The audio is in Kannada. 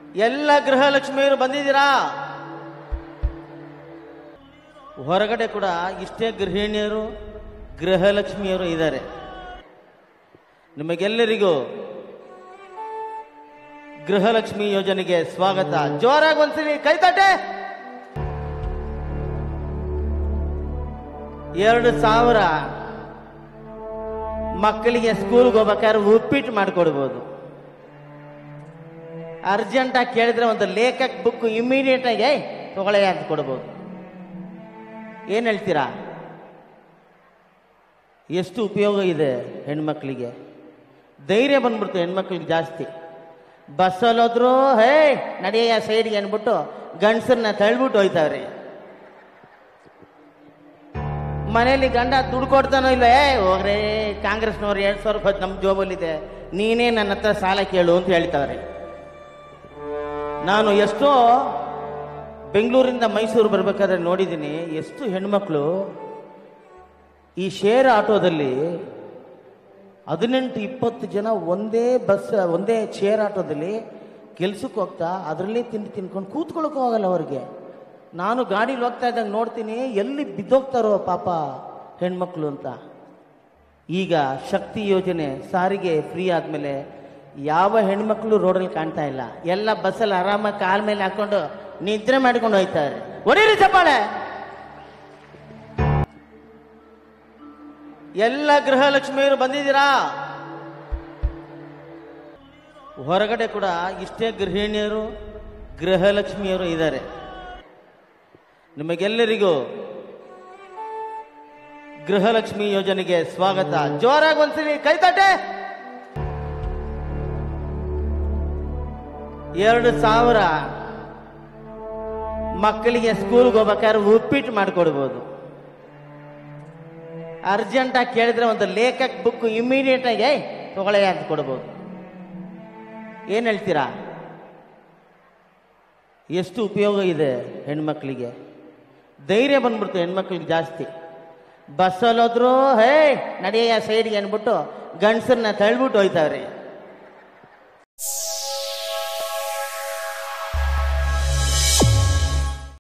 ಎಲ್ಲ ಗೃಹಲಕ್ಷ್ಮಿಯರು ಬಂದಿದ್ದೀರಾ ಹೊರಗಡೆ ಕೂಡ ಇಷ್ಟೇ ಗೃಹಿಣಿಯರು ಗೃಹಲಕ್ಷ್ಮಿಯರು ಇದ್ದಾರೆ ನಿಮಗೆಲ್ಲರಿಗೂ ಗೃಹಲಕ್ಷ್ಮಿ ಯೋಜನೆಗೆ ಸ್ವಾಗತ ಜೋರಾಗಿ ಒಂದ್ಸರಿ ಕೈತಟ್ಟೆ ಎರಡು ಸಾವಿರ ಮಕ್ಕಳಿಗೆ ಸ್ಕೂಲ್ಗೆ ಹೋಗ್ಬೇಕಾದ್ರೆ ಉಪ್ಪಿಟ್ಟು ಮಾಡಿಕೊಡ್ಬೋದು ಅರ್ಜೆಂಟಾಗಿ ಕೇಳಿದ್ರೆ ಒಂದು ಲೇಖಕ್ ಬುಕ್ ಇಮಿಡಿಯೇಟ್ ಆಗಿ "ಏಯ್, ತಗೊಳ್ಳಿ ಅಂತ ಕೊಡ್ಬೋದು ಏನು ಹೇಳ್ತೀರಾ ಎಷ್ಟು ಉಪಯೋಗ ಇದೆ ಹೆಣ್ಮಕ್ಳಿಗೆ ಧೈರ್ಯ ಬಂದ್ಬಿಡ್ತು ಹೆಣ್ಮಕ್ಳಿಗೆ ಜಾಸ್ತಿ ಬಸ್ಸಲ್ಲಿ ಹೋದ್ರು ಹೇ ನಡೆಯ ಸೈಡ್ಗೆ ಅಂದ್ಬಿಟ್ಟು ಗಂಡಸರನ್ನ ತಳ್ಬಿಟ್ಟು ಹೋಯ್ತಾವ್ರಿ ಮನೇಲಿ ಗಂಡ ದುಡ್ಡು ಕೊಡ್ತಾನೋ ಇಲ್ಲ ಏ ಹೋಗ್ರೆ ಕಾಂಗ್ರೆಸ್ನವ್ರು ಎರಡು ಸಾವಿರ ರೂಪಾಯಿ ನಮ್ಮ ಜೋಬಲ್ಲಿದೆ ನೀನೇ ನನ್ನ ಹತ್ರ ಸಾಲ ಕೇಳು ಅಂತ ಹೇಳ್ತಾವ್ರೆ ನಾನು ಎಷ್ಟೋ ಬೆಂಗಳೂರಿಂದ ಮೈಸೂರು ಬರ್ಬೇಕಾದ್ರೆ ನೋಡಿದ್ದೀನಿ ಎಷ್ಟು ಹೆಣ್ಮಕ್ಳು ಈ ಶೇರ್ ಆಟೋದಲ್ಲಿ ಹದಿನೆಂಟು ಇಪ್ಪತ್ತು ಜನ ಒಂದೇ ಬಸ್ ಒಂದೇ ಶೇರ್ ಆಟೋದಲ್ಲಿ ಕೆಲ್ಸಕ್ಕೆ ಹೋಗ್ತಾ ಅದರಲ್ಲೇ ತಿಂದು ತಿನ್ಕೊಂಡು ಕೂತ್ಕೊಳ್ಳೋಕ್ಕೂ ಹೋಗಲ್ಲ ಅವ್ರಿಗೆ ನಾನು ಗಾಡೀಲಿ ಹೋಗ್ತಾ ಇದ್ದಂಗೆ ನೋಡ್ತೀನಿ ಎಲ್ಲಿ ಬಿದ್ದೋಗ್ತಾರೋ ಪಾಪ ಹೆಣ್ಮಕ್ಳು ಅಂತ ಈಗ ಶಕ್ತಿ ಯೋಜನೆ ಸಾರಿಗೆ ಫ್ರೀ ಆದಮೇಲೆ ಯಾವ ಹೆಣ್ಮಕ್ಳು ರೋಡಲ್ಲಿ ಕಾಣ್ತಾ ಇಲ್ಲ ಎಲ್ಲ ಬಸ್ಸಲ್ಲಿ ಆರಾಮಾಗಿ ಕಾಲ್ ಮೇಲೆ ಹಾಕೊಂಡು ನಿದ್ರೆ ಮಾಡ್ಕೊಂಡು ಹೋಯ್ತಾರೆ ಹೊಡೀರಿ ಚಪ್ಪಾಳೆ ಎಲ್ಲ ಗೃಹಲಕ್ಷ್ಮಿಯರು ಬಂದಿದ್ದೀರಾ ಹೊರಗಡೆ ಕೂಡ ಇಷ್ಟೇ ಗೃಹಿಣಿಯರು ಗೃಹಲಕ್ಷ್ಮಿಯರು ಇದ್ದಾರೆ ನಿಮಗೆಲ್ಲರಿಗೂ ಗೃಹಲಕ್ಷ್ಮಿ ಯೋಜನೆಗೆ ಸ್ವಾಗತ ಜೋರಾಗಿ ಒಂದ್ಸರಿ ಕೈತಟ್ಟೆ ಎರಡು ಸಾವಿರ ಮಕ್ಕಳಿಗೆ ಸ್ಕೂಲ್ಗೆ ಹೋಗ್ಬೇಕಾದ್ರೆ ಉಪ್ಪಿಟ್ಟು ಮಾಡಿಕೊಡ್ಬೋದು ಅರ್ಜೆಂಟಾಗಿ ಕೇಳಿದ್ರೆ ಒಂದು ಲೇಖಕ್ ಬುಕ್ ಇಮಿಡಿಯೇಟ್ ಆಗಿ "ಏಯ್, ತಗೊಳ್ಳಿ ಅಂತ ಕೊಡ್ಬೋದು ಏನು ಹೇಳ್ತೀರಾ ಎಷ್ಟು ಉಪಯೋಗ ಇದೆ ಹೆಣ್ಮಕ್ಳಿಗೆ ಧೈರ್ಯ ಬಂದ್ಬಿಡ್ತು ಹೆಣ್ಮಕ್ಳಿಗೆ ಜಾಸ್ತಿ ಬಸ್ಸಲ್ಲಿ ಹೋದ್ರು ಹೇ ನಡೆಯ ಸೈಡ್ಗೆ ಅಂದ್ಬಿಟ್ಟು ಗಂಡಸರನ್ನ ತಳ್ಬಿಟ್ಟು ಹೋಯ್ತಾವ್ರಿ